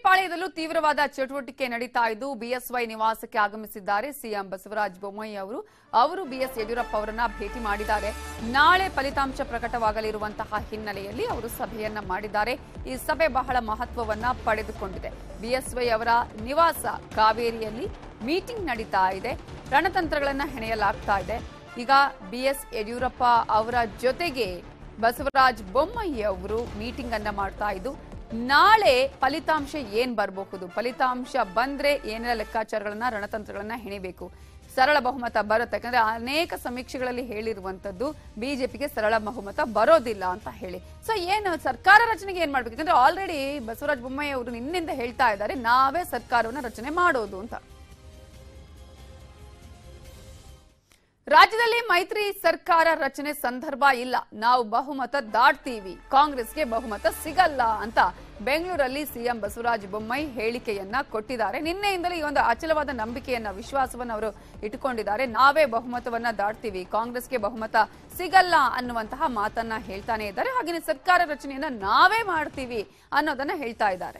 ಪಾಳ್ಯದಲ್ಲೂ ತೀವ್ರವಾದ ಚಟುವಟಿಕೆ ನಡೀತಾ ಇದ್ದು ಬಿಎಸ್ವೈ ನಿವಾಸಕ್ಕೆ ಆಗಮಿಸಿದ್ದಾರೆ ಸಿಎಂ ಬಸವರಾಜ ಬೊಮ್ಮಾಯಿ ಅವರು ಅವರು ಬಿಎಸ್ ಯಡಿಯೂರಪ್ಪ ಅವರನ್ನ ಭೇಟಿ ಮಾಡಿದ್ದಾರೆ ನಾಳೆ ಫಲಿತಾಂಶ ಪ್ರಕಟವಾಗಲಿರುವಂತಹ ಹಿನ್ನೆಲೆಯಲ್ಲಿ ಅವರು ಸಭೆಯನ್ನ ಮಾಡಿದ್ದಾರೆ ಈ ಸಭೆ ಬಹಳ ಮಹತ್ವವನ್ನ ಪಡೆದುಕೊಂಡಿದೆ ಬಿಎಸ್ವೈ ಅವರ ನಿವಾಸ ಕಾವೇರಿಯಲ್ಲಿ ಮೀಟಿಂಗ್ ನಡೀತಾ ಇದೆ ರಣತಂತ್ರಗಳನ್ನ ಹೆಣೆಯಲಾಗ್ತಾ ಇದೆ ಈಗ ಬಿಎಸ್ ಯಡಿಯೂರಪ್ಪ ಅವರ ಜೊತೆಗೆ ಬಸವರಾಜ ಬೊಮ್ಮಾಯಿ ಅವರು ಮೀಟಿಂಗ್ ಅನ್ನ ಮಾಡ್ತಾ ಇದ್ದು ನಾಳೆ ಫಲಿತಾಂಶ ಏನ್ ಬರಬಹುದು ಫಲಿತಾಂಶ ಬಂದ್ರೆ ಏನೆಲ್ಲ ಲೆಕ್ಕಾಚಾರಗಳನ್ನ ರಣತಂತ್ರಗಳನ್ನ ಹೆಣಿಬೇಕು ಸರಳ ಬಹುಮತ ಬರುತ್ತೆ ಯಾಕಂದ್ರೆ ಅನೇಕ ಸಮೀಕ್ಷೆಗಳಲ್ಲಿ ಹೇಳಿರುವಂತದ್ದು ಬಿಜೆಪಿಗೆ ಸರಳ ಬಹುಮತ ಬರೋದಿಲ್ಲ ಅಂತ ಹೇಳಿ ಸೊ ಏನು ಸರ್ಕಾರ ರಚನೆಗೆ ಏನ್ ಮಾಡ್ಬೇಕು ಯಾಕಂದ್ರೆ ಆಲ್ರೆಡಿ ಬಸವರಾಜ ಬೊಮ್ಮಾಯಿ ಅವರು ನಿನ್ನಿಂದ ಹೇಳ್ತಾ ಇದ್ದಾರೆ ನಾವೇ ಸರ್ಕಾರವನ್ನ ರಚನೆ ಮಾಡೋದು ಅಂತ ರಾಜ್ಯದಲ್ಲಿ ಮೈತ್ರಿ ಸರ್ಕಾರ ರಚನೆ ಸಂದರ್ಭ ಇಲ್ಲ ನಾವು ಬಹುಮತ ದಾಟ್ತೀವಿ ಕಾಂಗ್ರೆಸ್ಗೆ ಬಹುಮತ ಸಿಗಲ್ಲ ಅಂತ ಬೆಂಗಳೂರಲ್ಲಿ ಸಿಎಂ ಬಸವರಾಜ ಬೊಮ್ಮಾಯಿ ಹೇಳಿಕೆಯನ್ನ ಕೊಟ್ಟಿದ್ದಾರೆ ನಿನ್ನೆಯಿಂದಲೇ ಈ ಒಂದು ಅಚಲವಾದ ನಂಬಿಕೆಯನ್ನ ವಿಶ್ವಾಸವನ್ನ ಅವರು ಇಟ್ಟುಕೊಂಡಿದ್ದಾರೆ ನಾವೇ ಬಹುಮತವನ್ನ ದಾಟ್ತೀವಿ ಕಾಂಗ್ರೆಸ್ಗೆ ಬಹುಮತ ಸಿಗಲ್ಲ ಅನ್ನುವಂತಹ ಮಾತನ್ನ ಹೇಳ್ತಾನೆ ಇದ್ದಾರೆ ಹಾಗೆಯೇ ಸರ್ಕಾರ ರಚನೆಯನ್ನ ನಾವೇ ಮಾಡ್ತೀವಿ ಅನ್ನೋದನ್ನ ಹೇಳ್ತಾ ಇದ್ದಾರೆ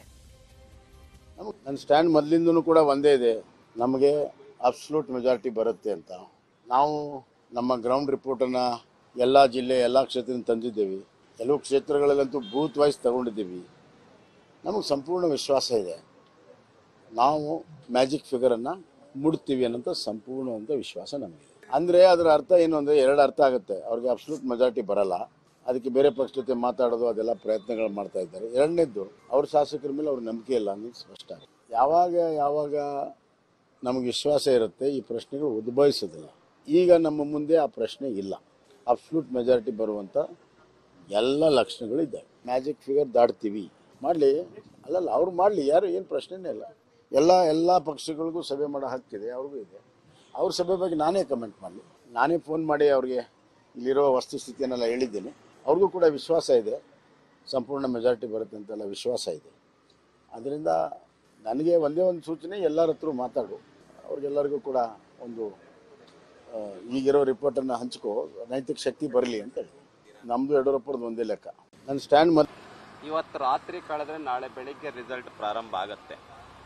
ನನ್ನ ಸ್ಟ್ಯಾಂಡ್ ಮೊದಲಿಂದನೂ ಕೂಡ ಒಂದೇ ಇದೆ ನಮಗೆ ಅಬ್ಸಲ್ಯೂಟ್ ಮೆಜಾರಿಟಿ ಬರುತ್ತೆ ಅಂತ ನಾವು ನಮ್ಮ ಗ್ರೌಂಡ್ ರಿಪೋರ್ಟನ್ನು ಎಲ್ಲ ಜಿಲ್ಲೆ ಎಲ್ಲ ಕ್ಷೇತ್ರದಿಂದ ತಂದಿದ್ದೇವೆ ಕೆಲವು ಕ್ಷೇತ್ರಗಳಲ್ಲಂತೂ ಬೂತ್ ವೈಸ್ ತಗೊಂಡಿದ್ದೀವಿ ನಮಗೆ ಸಂಪೂರ್ಣ ವಿಶ್ವಾಸ ಇದೆ ನಾವು ಮ್ಯಾಜಿಕ್ ಫಿಗರನ್ನು ಮುಡ್ತೀವಿ ಅನ್ನೋಂಥ ಸಂಪೂರ್ಣವಂತ ವಿಶ್ವಾಸ ನಮಗಿದೆ ಅಂದರೆ ಅದರ ಅರ್ಥ ಏನು ಅಂದರೆ ಎರಡು ಅರ್ಥ ಆಗುತ್ತೆ ಅವ್ರಿಗೆ ಅಬ್ಸಲ್ಯೂಟ್ ಮೆಜಾರಿಟಿ ಬರಲ್ಲ ಅದಕ್ಕೆ ಬೇರೆ ಪಕ್ಷ ಜೊತೆ ಮಾತಾಡೋದು ಅದೆಲ್ಲ ಪ್ರಯತ್ನಗಳು ಮಾಡ್ತಾ ಇದ್ದಾರೆ ಎರಡನೇದ್ದು ಅವ್ರ ಶಾಸಕರ ಮೇಲೆ ಅವ್ರ ನಂಬಿಕೆ ಇಲ್ಲ ಅನ್ನೋದು ಸ್ಪಷ್ಟ ಯಾವಾಗ ಯಾವಾಗ ನಮಗೆ ವಿಶ್ವಾಸ ಇರುತ್ತೆ ಈ ಪ್ರಶ್ನೆಗಳು ಉದ್ಭವಿಸೋದಿಲ್ಲ ಈಗ ನಮ್ಮ ಮುಂದೆ ಆ ಪ್ರಶ್ನೆ ಇಲ್ಲ ಅಬ್ಸಲ್ಯೂಟ್ ಮೆಜಾರಿಟಿ ಬರುವಂಥ ಎಲ್ಲ ಲಕ್ಷಣಗಳು ಇದ್ದಾವೆ ಮ್ಯಾಜಿಕ್ ಫಿಗರ್ ದಾಟ್ತೀವಿ ಮಾಡಲಿ ಅಲ್ಲಲ್ಲ ಅವ್ರು ಮಾಡಲಿ ಯಾರು ಏನು ಪ್ರಶ್ನೆನೇ ಇಲ್ಲ ಎಲ್ಲ ಎಲ್ಲ ಪಕ್ಷಗಳಿಗೂ ಸಭೆ ಮಾಡೋ ಹಕ್ಕಿದೆ ಅವ್ರಿಗೂ ಇದೆ ಅವ್ರ ಸಭೆ ಬಗ್ಗೆ ನಾನೇ ಕಮೆಂಟ್ ಮಾಡಲಿ ನಾನೇ ಫೋನ್ ಮಾಡಿ ಅವ್ರಿಗೆ ಇಲ್ಲಿರೋ ವಸ್ತುಸ್ಥಿತಿಯನ್ನೆಲ್ಲ ಹೇಳಿದ್ದೀನಿ ಅವ್ರಿಗೂ ಕೂಡ ವಿಶ್ವಾಸ ಇದೆ ಸಂಪೂರ್ಣ ಮೆಜಾರಿಟಿ ಬರುತ್ತೆ ಅಂತೆಲ್ಲ ವಿಶ್ವಾಸ ಇದೆ ಅದರಿಂದ ನನಗೆ ಒಂದೇ ಒಂದು ಸೂಚನೆ ಎಲ್ಲರ ಹತ್ರ ಮಾತಾಡು ಅವ್ರಿಗೆಲ್ಲರಿಗೂ ಕೂಡ ಒಂದು ಆ, ಈಗಿರೋ ರಿಪೋರ್ಟನ್ನು ಹಂಚ್ಕೋ ನೈತಿಕ ಶಕ್ತಿ ಬರಲಿ ಅಂತ ಹೇಳಿ ನಮ್ಮದು ಯಡಿಯೂರಪ್ಪರದ್ದು ಒಂದೇ ಲೆಕ್ಕ ನನ್ನ ಸ್ಟ್ಯಾಂಡ್ ಮತ್ತೆ ಇವತ್ತು ರಾತ್ರಿ ಕಳೆದ್ರೆ ನಾಳೆ ಬೆಳಿಗ್ಗೆ ರಿಸಲ್ಟ್ ಪ್ರಾರಂಭ ಆಗತ್ತೆ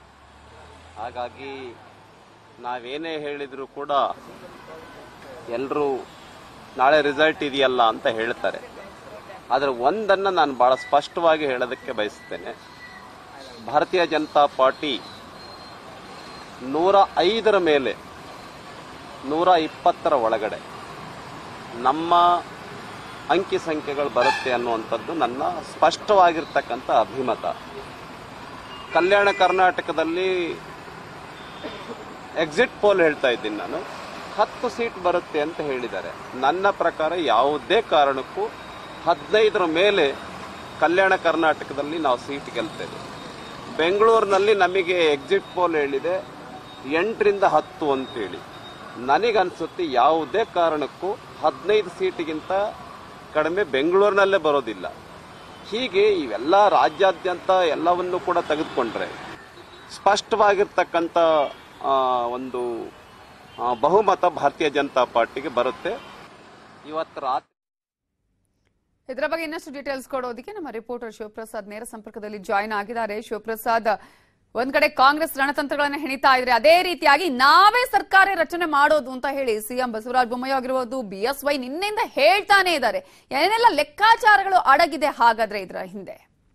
ಹಾಗಾಗಿ ನಾವೇನೇ ಹೇಳಿದ್ರು ಕೂಡ ಎಲ್ಲರೂ ನಾಳೆ ರಿಸಲ್ಟ್ ಇದೆಯಲ್ಲ ಅಂತ ಹೇಳ್ತಾರೆ ಆದರೆ ಒಂದನ್ನು ನಾನು ಭಾಳ ಸ್ಪಷ್ಟವಾಗಿ ಹೇಳೋದಕ್ಕೆ ಬಯಸ್ತೇನೆ ಭಾರತೀಯ ಜನತಾ ಪಾರ್ಟಿ ನೂರ ಐದರ ಮೇಲೆ ನೂರ ಇಪ್ಪತ್ತರ ಒಳಗಡೆ ನಮ್ಮ ಅಂಕಿ ಸಂಖ್ಯೆಗಳು ಬರುತ್ತೆ ಅನ್ನುವಂಥದ್ದು ನನ್ನ ಸ್ಪಷ್ಟವಾಗಿರ್ತಕ್ಕಂಥ ಅಭಿಮತ ಕಲ್ಯಾಣ ಕರ್ನಾಟಕದಲ್ಲಿ ಎಕ್ಸಿಟ್ ಪೋಲ್ ಹೇಳ್ತಾ ಇದ್ದೀನಿ ನಾನು ಹತ್ತು ಸೀಟ್ ಬರುತ್ತೆ ಅಂತ ಹೇಳಿದ್ದಾರೆ ನನ್ನ ಪ್ರಕಾರ ಯಾವುದೇ ಕಾರಣಕ್ಕೂ ಹದಿನೈದರ ಮೇಲೆ ಕಲ್ಯಾಣ ಕರ್ನಾಟಕದಲ್ಲಿ ನಾವು ಸೀಟ್ ಗೆಲ್ತೇವೆ ಬೆಂಗಳೂರಿನಲ್ಲಿ ನಮಗೆ ಎಕ್ಸಿಟ್ ಪೋಲ್ ಹೇಳಿದೆ ಎಂಟರಿಂದ ಹತ್ತು ಅಂತೇಳಿ ನನಗನ್ಸುತ್ತೆ ಯಾವುದೇ ಕಾರಣಕ್ಕೂ ಹದಿನೈದು ಸೀಟಿಗಿಂತ ಕಡಿಮೆ ಬೆಂಗಳೂರಿನಲ್ಲೇ ಬರೋದಿಲ್ಲ ಹೀಗೆ ಇವೆಲ್ಲ ರಾಜ್ಯಾದ್ಯಂತ ಎಲ್ಲವನ್ನು ಕೂಡ ತೆಗೆದುಕೊಂಡ್ರೆ ಸ್ಪಷ್ಟವಾಗಿರ್ತಕ್ಕಂಥ ಆ, ಒಂದು ಆ, ಬಹುಮತ ಭಾರತೀಯ ಜನತಾ ಪಾರ್ಟಿಗೆ ಬರುತ್ತೆ ಇವತ್ತು ರಾತ್ರಿ ಇದರ ಬಗ್ಗೆ ಇನ್ನಷ್ಟು ಡೀಟೇಲ್ಸ್ ಕೊಡೋದಕ್ಕೆ ನಮ್ಮ ರಿಪೋರ್ಟರ್ ಶಿವಪ್ರಸಾದ್ ನೇರ ಸಂಪರ್ಕದಲ್ಲಿ ಜಾಯಿನ್ ಆಗಿದ್ದಾರೆ ಶಿವಪ್ರಸಾದ್ ಒಂದ್ ಕಡೆ ಕಾಂಗ್ರೆಸ್ ರಣತಂತ್ರಗಳನ್ನ ಹೆಣಿತಾ ಇದ್ರೆ ಅದೇ ರೀತಿಯಾಗಿ ನಾವೇ ಸರ್ಕಾರ ರಚನೆ ಮಾಡೋದು ಅಂತ ಹೇಳಿ ಸಿಎಂ ಬಸವರಾಜ ಬೊಮ್ಮಾಯಿ ಆಗಿರ್ಬೋದು ಬಿಎಸ್ವೈ ನಿನ್ನೆಯಿಂದ ಹೇಳ್ತಾನೆ ಇದ್ದಾರೆ ಏನೆಲ್ಲ ಲೆಕ್ಕಾಚಾರಗಳು ಅಡಗಿದೆ ಹಾಗಾದ್ರೆ ಇದರ ಹಿಂದೆ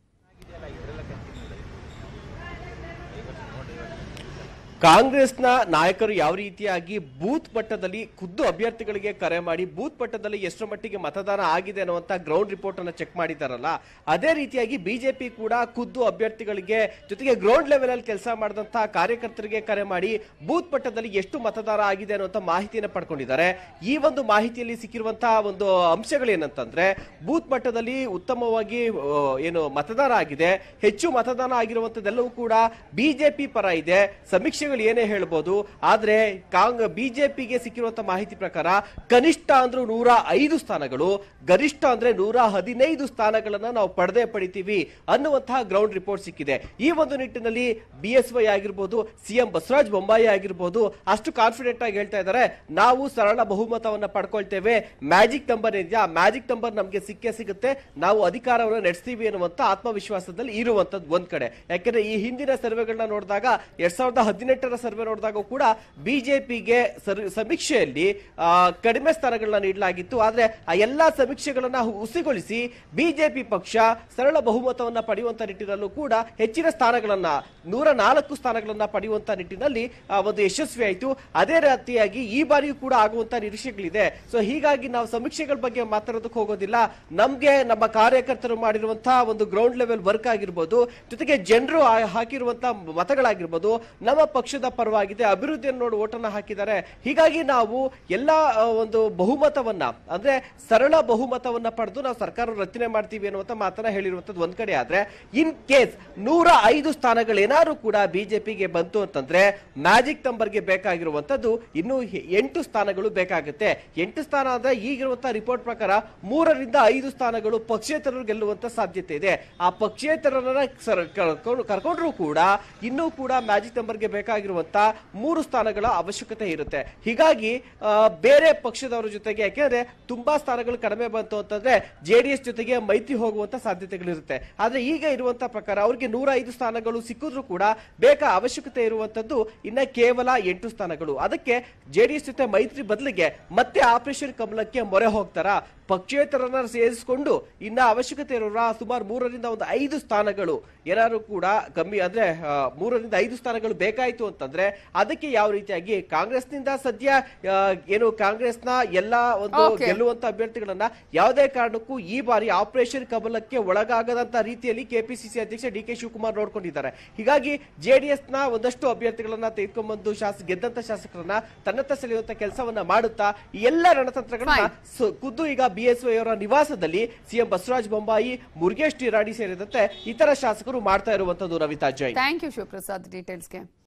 ಕಾಂಗ್ರೆಸ್ನ ನಾಯಕರು ಯಾವ ರೀತಿಯಾಗಿ ಬೂತ್ ಮಟ್ಟದಲ್ಲಿ ಖುದ್ದು ಅಭ್ಯರ್ಥಿಗಳಿಗೆ ಕರೆ ಮಾಡಿ ಬೂತ್ ಮಟ್ಟದಲ್ಲಿ ಎಷ್ಟರ ಮಟ್ಟಿಗೆ ಮತದಾನ ಆಗಿದೆ ಅನ್ನುವಂತ ಗ್ರೌಂಡ್ ರಿಪೋರ್ಟ್ ಅನ್ನ ಚೆಕ್ ಮಾಡಿದಾರಲ್ಲ ಅದೇ ರೀತಿಯಾಗಿ ಬಿಜೆಪಿ ಕೂಡ ಖುದ್ದು ಅಭ್ಯರ್ಥಿಗಳಿಗೆ ಜೊತೆಗೆ ಗ್ರೌಂಡ್ ಲೆವೆಲ್ ಅಲ್ಲಿ ಕೆಲಸ ಮಾಡಿದಂತಹ ಕಾರ್ಯಕರ್ತರಿಗೆ ಕರೆ ಮಾಡಿ ಬೂತ್ ಮಟ್ಟದಲ್ಲಿ ಎಷ್ಟು ಮತದಾನ ಆಗಿದೆ ಅನ್ನುವಂತ ಮಾಹಿತಿಯನ್ನು ಪಡ್ಕೊಂಡಿದ್ದಾರೆ ಈ ಒಂದು ಮಾಹಿತಿಯಲ್ಲಿ ಸಿಕ್ಕಿರುವಂತಹ ಒಂದು ಅಂಶಗಳೇನಂತಂದ್ರೆ ಬೂತ್ ಮಟ್ಟದಲ್ಲಿ ಉತ್ತಮವಾಗಿ ಆ, ಏನು ಮತದಾನ ಆಗಿದೆ ಹೆಚ್ಚು ಮತದಾನ ಆಗಿರುವಂತದ್ದೆಲ್ಲವೂ ಕೂಡ ಬಿಜೆಪಿ ಪರ ಇದೆ ಸಮೀಕ್ಷೆ ಸಮೀಕ್ಷೆಗಳು ಏನೇ ಹೇಳ್ಬೋದು ಆದ್ರೆ ಕಾಂಗ್ ಬಿಜೆಪಿಗೆ ಸಿಕ್ಕಿರುವಂತ ಮಾಹಿತಿ ಪ್ರಕಾರ ಕನಿಷ್ಠ ಅಂದ್ರೂ ನೂರ ಐದು ಸ್ಥಾನಗಳು ಗರಿಷ್ಠ ಅಂದ್ರೆ ನೂರ ಹದಿನೈದು ಸ್ಥಾನಗಳನ್ನ ನಾವು ಪಡೆದೇ ಪಡಿತೀವಿ ಅನ್ನುವಂತಹ ಗ್ರೌಂಡ್ ರಿಪೋರ್ಟ್ ಸಿಕ್ಕಿದೆ ಈ ಒಂದು ನಿಟ್ಟಿನಲ್ಲಿ ಬಿ ಎಸ್ ವೈ ಆಗಿರ್ಬೋದು ಸಿಎಂ ಬಸವರಾಜ ಬೊಮ್ಮಾಯಿ ಆಗಿರ್ಬೋದು ಅಷ್ಟು ಕಾನ್ಫಿಡೆಂಟ್ ಆಗಿ ಹೇಳ್ತಾ ಇದ್ದಾರೆ ನಾವು ಸರಳ ಬಹುಮತವನ್ನ ಪಡ್ಕೊಳ್ತೇವೆ ಮ್ಯಾಜಿಕ್ ನಂಬರ್ ಇದೆಯಾ ಮ್ಯಾಜಿಕ್ ನಂಬರ್ ನಮಗೆ ಸಿಕ್ಕೇ ಸಿಗುತ್ತೆ ನಾವು ಅಧಿಕಾರವನ್ನು ನಡೆಸ್ತೀವಿ ಅನ್ನುವಂತ ಆತ್ಮವಿಶ್ವಾಸದಲ್ಲಿ ಇರುವಂತದ್ದು ಒಂದ್ ಕಡೆ ಯಾಕೆಂದ್ರೆ ಈ ಹಿಂದಿನ ಸರ್ವೆಗಳನ್ನ ನೋಡಿದಾಗ ಎರಡ್ ಸಾವಿರದ ಹದಿನೆಂಟರ ಸರ್ವೆ ನೋಡಿದಾಗ ಕೂಡ ಬಿಜೆಪಿಗೆ ಸಮೀಕ್ಷೆಯಲ್ಲಿ ಆ, ಕಡಿಮೆ ಸ್ಥಾನಗಳನ್ನ ನೀಡಲಾಗಿತ್ತು ಆದ್ರೆ ಆ ಎಲ್ಲಾ ಸಮೀಕ್ಷೆಗಳನ್ನ ಹುಸಿಗೊಳಿಸಿ ಬಿಜೆಪಿ ಪಕ್ಷ ಸರಳ ಬಹುಮತವನ್ನ ಪಡೆಯುವಂತ ನಿಟ್ಟಿನಲ್ಲೂ ಕೂಡ ಹೆಚ್ಚಿನ ಸ್ಥಾನಗಳನ್ನ ನೂರ ನಾಲ್ಕು ಸ್ಥಾನಗಳನ್ನ ಪಡೆಯುವಂತ ನಿಟ್ಟಿನಲ್ಲಿ ಆ, ಒಂದು ಯಶಸ್ವಿ ಆಯಿತು ಅದೇ ರೀತಿಯಾಗಿ ಈ ಬಾರಿಯೂ ಕೂಡ ಆಗುವಂತ ನಿರೀಕ್ಷೆಗಳಿದೆ ಸೊ ಹೀಗಾಗಿ ನಾವು ಸಮೀಕ್ಷೆಗಳ ಬಗ್ಗೆ ಮಾತಾಡೋದಕ್ಕೆ ಹೋಗೋದಿಲ್ಲ ನಮ್ಗೆ ನಮ್ಮ ಕಾರ್ಯಕರ್ತರು ಮಾಡಿರುವಂತಹ ಒಂದು ಗ್ರೌಂಡ್ ಲೆವೆಲ್ ವರ್ಕ್ ಆಗಿರ್ಬೋದು ಜೊತೆಗೆ ಜನರು ಹಾಕಿರುವಂತಹ ಮತಗಳಾಗಿರ್ಬೋದು ನಮ್ಮ ಪಕ್ಷದ ಪರವಾಗಿದೆ ಅಭಿವೃದ್ಧಿಯನ್ನು ನೋಡಿ ಓಟನ್ನ ಹಾಕಿದ್ದಾರೆ ಹೀಗಾಗಿ ನಾವು ಎಲ್ಲಾ ಆ, ಒಂದು ಬಹುಮತವನ್ನ ಅಂದ್ರೆ ಸರಳ ಬಹುಮತವನ್ನ ಪಡೆದು ನಾವು ಸರ್ಕಾರ ರಚನೆ ಮಾಡ್ತೀವಿ ಅನ್ನುವಂತ ಮಾತನ್ನ ಹೇಳಿರುವಂತದ್ದು ಒಂದ್ ಕಡೆ ಆದ್ರೆ ಇನ್ ಕೇಸ್ ನೂರ ಐದು ಸ್ಥಾನಗಳೇನಾದ್ರು ಕೂಡ ಬಿಜೆಪಿಗೆ ಬಂತು ಅಂತಂದ್ರೆ ಮ್ಯಾಜಿಕ್ ನಂಬರ್ಗೆ ಬೇಕಾಗಿರುವಂತದ್ದು ಇನ್ನು ಹೆ- ಎಂಟು ಸ್ಥಾನಗಳು ಬೇಕಾಗುತ್ತೆ ಎಂಟು ಸ್ಥಾನ ಅಂದ್ರೆ ಈಗಿರುವಂತಹ ರಿಪೋರ್ಟ್ ಪ್ರಕಾರ ಮೂರರಿಂದ ಐದು ಸ್ಥಾನಗಳು ಪಕ್ಷೇತರರು ಗೆಲ್ಲುವಂತ ಸಾಧ್ಯತೆ ಇದೆ ಆ ಪಕ್ಷೇತರರನ್ನ ಸರ್- ಕರ್ಕೊಂಡು- ಕರ್ಕೊಂಡ್ರು ಕೂಡ ಇನ್ನೂ ಕೂಡ ಮ್ಯಾಜಿಕ್ ನಂಬರ್ಗೆ ಬೇಕಾಗಿರುವಂತ ಮೂರು ಸ್ಥಾನಗಳ ಅವಶ್ಯಕತೆ ಇರುತ್ತೆ ಹೀಗಾಗಿ ಆ, ಬೇರೆ ಪಕ್ಷದವರ ಜೊತೆಗೆ ಯಾಕೆಂದ್ರೆ ತುಂಬಾ ಸ್ಥಾನಗಳು ಕಡಿಮೆ ಬಂತು ಅಂತಂದ್ರೆ ಜೆಡಿಎಸ್ ಜೊತೆಗೆ ಮೈತ್ರಿ ಹೋಗುವಂತ ಸಾಧ್ಯತೆಗಳಿರುತ್ತೆ ಆದ್ರೆ ಈಗ ಇರುವಂತ ಪ್ರಕಾರ ಅವ್ರಿಗೆ ನೂರ ಐದು ಸ್ಥಾನಗಳು ಸಿಕ್ಕಿದ್ರು ಕೂಡ ಬೇಕಾ ಅವಶ್ಯಕತೆ ಇರುವಂತದ್ದು ಇನ್ನ ಕೇವಲ ಎಂಟು ಸ್ಥಾನಗಳು ಅದಕ್ಕೆ ಜೆಡಿಎಸ್ ಜೊತೆ ಮೈತ್ರಿ ಬದಲಿಗೆ ಮತ್ತೆ ಆಪರೇಷನ್ ಕಮಲಕ್ಕೆ ಮೊರೆ ಹೋಗ್ತಾರಾ ಪಕ್ಷೇತರನ್ನ ಸೇರಿಸಿಕೊಂಡು ಇನ್ನ ಅವಶ್ಯಕತೆ ಇರೋರ ಸುಮಾರು ಮೂರರಿಂದ ಒಂದು ಐದು ಸ್ಥಾನಗಳು ಏನಾದ್ರು ಕೂಡ ಕಮ್ಮಿ ಅಂದ್ರೆ ಆ, ಮೂರರಿಂದ ಐದು ಸ್ಥಾನಗಳು ಬೇಕಾಯ್ತು ಅಂತಂದ್ರೆ ಅದಕ್ಕೆ ಯಾವ ರೀತಿಯಾಗಿ ಕಾಂಗ್ರೆಸ್ನಿಂದ ಸದ್ಯ ಆ, ಏನು ಕಾಂಗ್ರೆಸ್ನ ಎಲ್ಲಾ ಒಂದು Okay. ಗೆಲ್ಲುವಂತ ಅಭ್ಯರ್ಥಿಗಳನ್ನ ಯಾವುದೇ ಕಾರಣಕ್ಕೂ ಈ ಬಾರಿ ಆಪರೇಷನ್ ಕಮಲಕ್ಕೆ ಒಳಗಾಗದಂತ ರೀತಿಯಲ್ಲಿ ಕೆಪಿಸಿಸಿ ಅಧ್ಯಕ್ಷ ಡಿ ಕೆ ಶಿವಕುಮಾರ್ ನೋಡ್ಕೊಂಡಿದ್ದಾರೆ ಹೀಗಾಗಿ ಜೆಡಿಎಸ್ ನ ಒಂದಷ್ಟು ಅಭ್ಯರ್ಥಿಗಳನ್ನ ತೆಗೆದುಕೊಂಡ್ಬಂದು ಶಾಸ ಗೆದ್ದಂತ ಶಾಸಕರನ್ನ ತನ್ನತ್ತ ಸೆಳೆಯುವಂತ ಕೆಲಸವನ್ನ ಮಾಡುತ್ತಾ ಈ ಎಲ್ಲ ರಣತಂತ್ರಗಳನ್ನ Fine. ಸೊ ಖುದ್ದು ಈಗ ಬಿಎಸ್ವೈ ಅವರ ನಿವಾಸದಲ್ಲಿ ಸಿಎಂ ಬಸವರಾಜ ಬೊಮ್ಮಾಯಿ ಮುರುಗೇಶ್ ಟಿರಾಡಿ ಸೇರಿದಂತೆ ಇತರ ಶಾಸಕರು ಮಾಡ್ತಾ ಇರುವಂತದ್ದು ರವಿತಾ ಜೈನ್ ಥ್ಯಾಂಕ್ ಯು ಶಿವಪ್ರಸಾದ್ ಡೀಟೇಲ್ಸ್ಗೆ